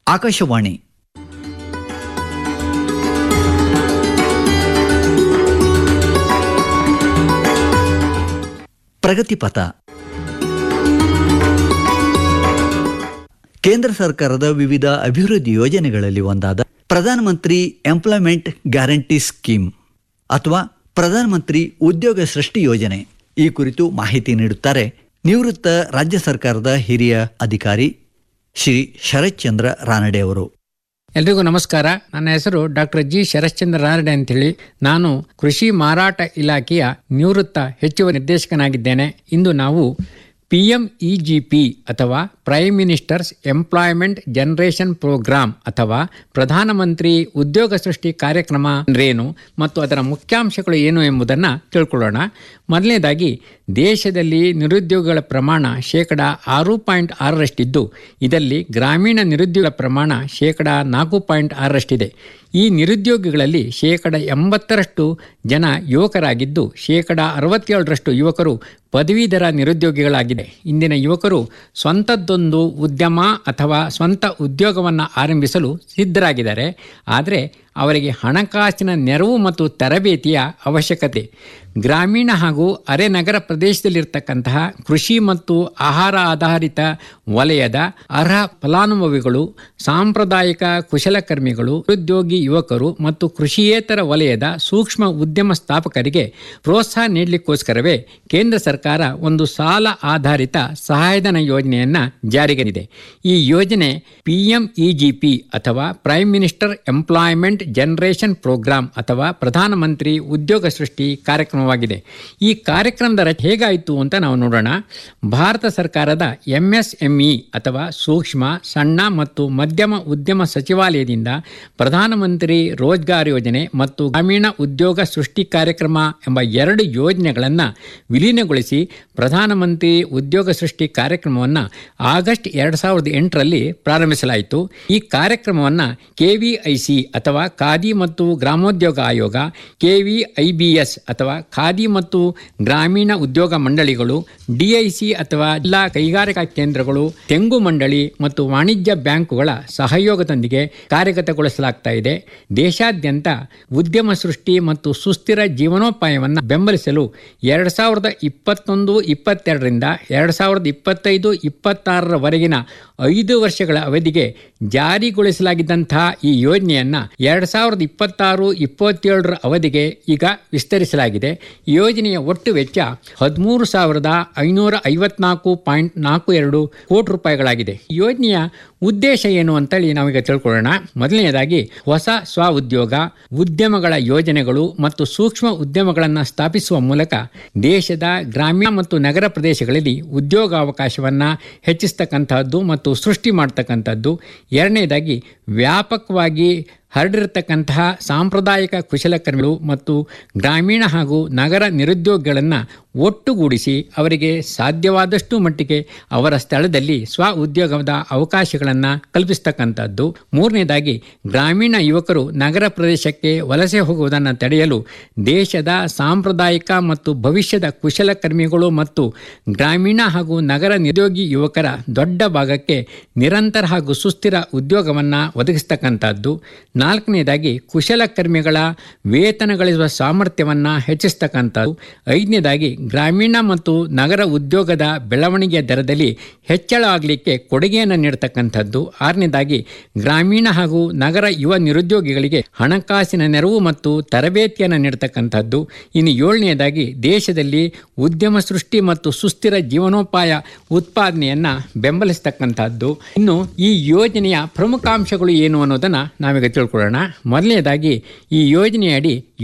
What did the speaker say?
ಆಕಾಶವಾಣಿ ಪ್ರಗತಿಪಥ ಕೇಂದ್ರ ಸರ್ಕಾರದ ವಿವಿಧ ಅಭಿವೃದ್ಧಿ ಯೋಜನೆಗಳಲ್ಲಿ ಒಂದಾದ ಪ್ರಧಾನಮಂತ್ರಿ ಎಂಪ್ಲಾಯ್ಮೆಂಟ್ ಗ್ಯಾರಂಟಿ ಸ್ಕೀಮ್ ಅಥವಾ ಪ್ರಧಾನಮಂತ್ರಿ ಉದ್ಯೋಗ ಸೃಷ್ಟಿ ಯೋಜನೆ ಈ ಕುರಿತು ಮಾಹಿತಿ ನೀಡುತ್ತಾರೆ ನಿವೃತ್ತ ರಾಜ್ಯ ಸರ್ಕಾರದ ಹಿರಿಯ ಅಧಿಕಾರಿ ಶ್ರೀ ಶರತ್ಚಂದ್ರ ರಾನಡೆ ಅವರು ಎಲ್ರಿಗೂ ನಮಸ್ಕಾರ ನನ್ನ ಹೆಸರು ಡಾಕ್ಟರ್ ಜಿ ಶರಶ್ಚಂದ್ರ ರಾನಡೆ ಅಂತೇಳಿ ನಾನು ಕೃಷಿ ಮಾರಾಟ ಇಲಾಖೆಯ ನಿವೃತ್ತ ಹೆಚ್ಚುವರಿ ನಿರ್ದೇಶಕನಾಗಿದ್ದೇನೆ ಇಂದು ನಾವು P M E G P ಅಥವಾ prime ministers employment generation programme ಅಥವಾ ಪ್ರಧಾನಮಂತ್ರಿ ಉದ್ಯೋಗ ಸೃಷ್ಟಿ ಕಾರ್ಯಕ್ರಮ ಅಂದ್ರೇನು ಮತ್ತು ಅದರ ಮುಖ್ಯಾಂಶಗಳು ಏನು ಎಂಬುದನ್ನು ತಿಳ್ಕೊಳ್ಳೋಣ ಮೊದಲನೇದಾಗಿ ದೇಶದಲ್ಲಿ ನಿರುದ್ಯೋಗಗಳ ಪ್ರಮಾಣ ಶೇಕಡ ಆರು ಪಾಯಿಂಟ್ ಆರರಷ್ಟಿದ್ದು ಇದರಲ್ಲಿ ಗ್ರಾಮೀಣ ನಿರುದ್ಯೋಗ ಪ್ರಮಾಣ ಶೇಕಡ ನಾಲ್ಕು ಪಾಯಿಂಟ್ ಆರರಷ್ಟಿದೆ ಈ ನಿರುದ್ಯೋಗಿಗಳಲ್ಲಿ ಶೇಕಡ ಎಂಬತ್ತರಷ್ಟು ಜನ ಯುವಕರಾಗಿದ್ದು ಶೇಕಡ ಅರವತ್ತೇಳರಷ್ಟು ಯುವಕರು ಪದವೀಧರ ನಿರುದ್ಯೋಗಿಗಳಾಗಿದೆ ಇಂದಿನ ಯುವಕರು ಸ್ವಂತದ್ದೊಂದು ಉದ್ಯಮ ಅಥವಾ ಸ್ವಂತ ಉದ್ಯೋಗವನ್ನು ಆರಂಭಿಸಲು ಸಿದ್ಧರಾಗಿದ್ದಾರೆ ಆದರೆ ಅವರಿಗೆ ಹಣಕಾಸಿನ ನೆರವು ಮತ್ತು ತರಬೇತಿಯ ಅವಶ್ಯಕತೆ ಗ್ರಾಮೀಣ ಹಾಗೂ ಅರೆ ನಗರ ಪ್ರದೇಶದಲ್ಲಿರ್ತಕ್ಕಂತಹ ಕೃಷಿ ಮತ್ತು ಆಹಾರ ಆಧಾರಿತ ವಲಯದ ಅರ್ಹ ಫಲಾನುಭವಿಗಳು ಸಾಂಪ್ರದಾಯಿಕ ಕುಶಲಕರ್ಮಿಗಳು ನಿರುದ್ಯೋಗಿ ಯುವಕರು ಮತ್ತು ಕೃಷಿಯೇತರ ವಲಯದ ಸೂಕ್ಷ್ಮ ಉದ್ಯಮ ಸ್ಥಾಪಕರಿಗೆ ಪ್ರೋತ್ಸಾಹ ನೀಡಲಿಕ್ಕೋಸ್ಕರವೇ ಕೇಂದ್ರ ಸರ್ಕಾರ ಒಂದು ಸಾಲ ಆಧಾರಿತ ಸಹಾಯಧನ ಯೋಜನೆಯನ್ನು ಜಾರಿಗೆನಿದೆ ಈ ಯೋಜನೆ ಪಿಎಂಇಜಿಪಿ ಅಥವಾ prime minister employment generation programme ಅಥವಾ ಪ್ರಧಾನಮಂತ್ರಿ ಉದ್ಯೋಗ ಸೃಷ್ಟಿ ಕಾರ್ಯಕ್ರಮವಾಗಿದೆ ಈ ಕಾರ್ಯಕ್ರಮದ ರಚನೆ ಹೇಗಾಯಿತು ಅಂತ ನಾವು ನೋಡೋಣ ಭಾರತ ಸರ್ಕಾರದ ಎಂಎಸ್ಎಂಇ ಅಥವಾ ಸೂಕ್ಷ್ಮ ಸಣ್ಣ ಮತ್ತು ಮಧ್ಯಮ ಉದ್ಯಮ ಸಚಿವಾಲಯದಿಂದ ಪ್ರಧಾನಮಂತ್ರಿ ರೋಜ್ಗಾರ್ ಯೋಜನೆ ಮತ್ತು ಗ್ರಾಮೀಣ ಉದ್ಯೋಗ ಸೃಷ್ಟಿ ಕಾರ್ಯಕ್ರಮ ಎಂಬ ಎರಡು ಯೋಜನೆಗಳನ್ನು ವಿಲೀನಗೊಳಿಸಿ ಪ್ರಧಾನಮಂತ್ರಿ ಉದ್ಯೋಗ ಸೃಷ್ಟಿ ಕಾರ್ಯಕ್ರಮವನ್ನು ಆಗಸ್ಟ್ ಎರಡು ಸಾವಿರದ ಎಂಟರಲ್ಲಿ ಪ್ರಾರಂಭಿಸಲಾಯಿತು ಈ ಕಾರ್ಯಕ್ರಮವನ್ನು ಕೆವಿಐಸಿ ಅಥವಾ ಖಾದಿ ಮತ್ತು ಗ್ರಾಮೋದ್ಯೋಗ ಆಯೋಗ ಕೆವಿಐಬಿಎಸ್ ಅಥವಾ ಖಾದಿ ಮತ್ತು ಗ್ರಾಮೀಣ ಉದ್ಯೋಗ ಮಂಡಳಿಗಳು ಡಿಐಸಿ ಅಥವಾ ಜಿಲ್ಲಾ ಕೈಗಾರಿಕಾ ಕೇಂದ್ರಗಳು ತೆಂಗು ಮಂಡಳಿ ಮತ್ತು ವಾಣಿಜ್ಯ ಬ್ಯಾಂಕುಗಳ ಸಹಯೋಗದೊಂದಿಗೆ ಕಾರ್ಯಗತಗೊಳಿಸಲಾಗ್ತಾ ಇದೆ ದೇಶಾದ್ಯಂತ ಉದ್ಯಮ ಸೃಷ್ಟಿ ಮತ್ತು ಸುಸ್ಥಿರ ಜೀವನೋಪಾಯವನ್ನು ಬೆಂಬಲಿಸಲು ಎರಡು ಸಾವಿರದ ಇಪ್ಪತ್ತೊಂದು ಇಪ್ಪತ್ತೆರಡರಿಂದ ಎರಡು ಸಾವಿರದ ಇಪ್ಪತ್ತೈದು ಇಪ್ಪತ್ತಾರರವರೆಗಿನ ಐದು ವರ್ಷಗಳ ಅವಧಿಗೆ ಜಾರಿಗೊಳಿಸಲಾಗಿದ್ದಂತಹ ಈ ಯೋಜನೆಯನ್ನು ಎರಡು ಸಾವಿರದ ಇಪ್ಪತ್ತಾರು ಇಪ್ಪತ್ತೇಳರ ಅವಧಿಗೆ ಈಗ ವಿಸ್ತರಿಸಲಾಗಿದೆ ಯೋಜನೆಯ ಒಟ್ಟು ವೆಚ್ಚ ಹದಿಮೂರು ಸಾವಿರದ ಐನೂರ ಐವತ್ನಾಲ್ಕು ಪಾಯಿಂಟ್ ನಾಲ್ಕು ಎರಡು ಕೋಟಿ ರೂಪಾಯಿಗಳಾಗಿದೆ ಯೋಜನೆಯ ಉದ್ದೇಶ ಏನು ಅಂತೇಳಿ ನಾವೀಗ ತಿಳ್ಕೊಳ್ಳೋಣ ಮೊದಲನೆಯದಾಗಿ ಹೊಸ ಸ್ವ ಉದ್ಯೋಗ ಉದ್ಯಮಗಳ ಯೋಜನೆಗಳು ಮತ್ತು ಸೂಕ್ಷ್ಮ ಉದ್ಯಮಗಳನ್ನು ಸ್ಥಾಪಿಸುವ ಮೂಲಕ ದೇಶದ ಗ್ರಾಮೀಣ ಮತ್ತು ನಗರ ಪ್ರದೇಶಗಳಲ್ಲಿ ಉದ್ಯೋಗಾವಕಾಶವನ್ನು ಹೆಚ್ಚಿಸ್ತಕ್ಕಂತಹದ್ದು ಮತ್ತು ಸೃಷ್ಟಿ ಮಾಡ್ತಕ್ಕಂಥದ್ದು ಎರಡನೇದಾಗಿ ವ್ಯಾಪಕವಾಗಿ ಹರಡಿರತಕ್ಕಂತಹ ಸಾಂಪ್ರದಾಯಿಕ ಕುಶಲಕರ್ಮಿಗಳು ಮತ್ತು ಗ್ರಾಮೀಣ ಹಾಗೂ ನಗರ ನಿರುದ್ಯೋಗಿಗಳನ್ನು ಒಟ್ಟುಗೂಡಿಸಿ ಅವರಿಗೆ ಸಾಧ್ಯವಾದಷ್ಟು ಮಟ್ಟಿಗೆ ಅವರ ಸ್ಥಳದಲ್ಲಿ ಸ್ವ ಉದ್ಯೋಗದ ಅವಕಾಶಗಳನ್ನು ಕಲ್ಪಿಸ್ತಕ್ಕಂಥದ್ದು ಮೂರನೇದಾಗಿ ಗ್ರಾಮೀಣ ಯುವಕರು ನಗರ ಪ್ರದೇಶಕ್ಕೆ ವಲಸೆ ಹೋಗುವುದನ್ನು ತಡೆಯಲು ದೇಶದ ಸಾಂಪ್ರದಾಯಿಕ ಮತ್ತು ಭವಿಷ್ಯದ ಕುಶಲಕರ್ಮಿಗಳು ಮತ್ತು ಗ್ರಾಮೀಣ ಹಾಗೂ ನಗರ ನಿರುದ್ಯೋಗಿ ಯುವಕರ ದೊಡ್ಡ ಭಾಗಕ್ಕೆ ನಿರಂತರ ಹಾಗೂ ಸುಸ್ಥಿರ ಉದ್ಯೋಗವನ್ನು ಒದಗಿಸ್ತಕ್ಕಂಥದ್ದು ನಾಲ್ಕನೇದಾಗಿ ಕುಶಲಕರ್ಮಿಗಳ ವೇತನ ಗಳಿಸುವ ಸಾಮರ್ಥ್ಯವನ್ನು ಹೆಚ್ಚಿಸ್ತಕ್ಕಂಥದ್ದು ಐದನೇದಾಗಿ ಗ್ರಾಮೀಣ ಮತ್ತು ನಗರ ಉದ್ಯೋಗದ ಬೆಳವಣಿಗೆಯ ದರದಲ್ಲಿ ಹೆಚ್ಚಳ ಆಗಲಿಕ್ಕೆ ಕೊಡುಗೆಯನ್ನು ನೀಡತಕ್ಕಂಥದ್ದು ಆರನೇದಾಗಿ ಗ್ರಾಮೀಣ ಹಾಗೂ ನಗರ ಯುವ ನಿರುದ್ಯೋಗಿಗಳಿಗೆ ಹಣಕಾಸಿನ ನೆರವು ಮತ್ತು ತರಬೇತಿಯನ್ನು ನೀಡತಕ್ಕಂಥದ್ದು ಇನ್ನು ಏಳನೆಯದಾಗಿ ದೇಶದಲ್ಲಿ ಉದ್ಯಮ ಸೃಷ್ಟಿ ಮತ್ತು ಸುಸ್ಥಿರ ಜೀವನೋಪಾಯ ಉತ್ಪಾದನೆಯನ್ನು ಬೆಂಬಲಿಸ್ತಕ್ಕಂಥದ್ದು ಇನ್ನು ಈ ಯೋಜನೆಯ ಪ್ರಮುಖಾಂಶಗಳು ಏನು ಅನ್ನೋದನ್ನು ನಾವೀಗ ತಿಳ್ಕೊಳ್ಳೋಣ ಮೊದಲನೇದಾಗಿ ಈ ಯೋಜನೆಯಡಿ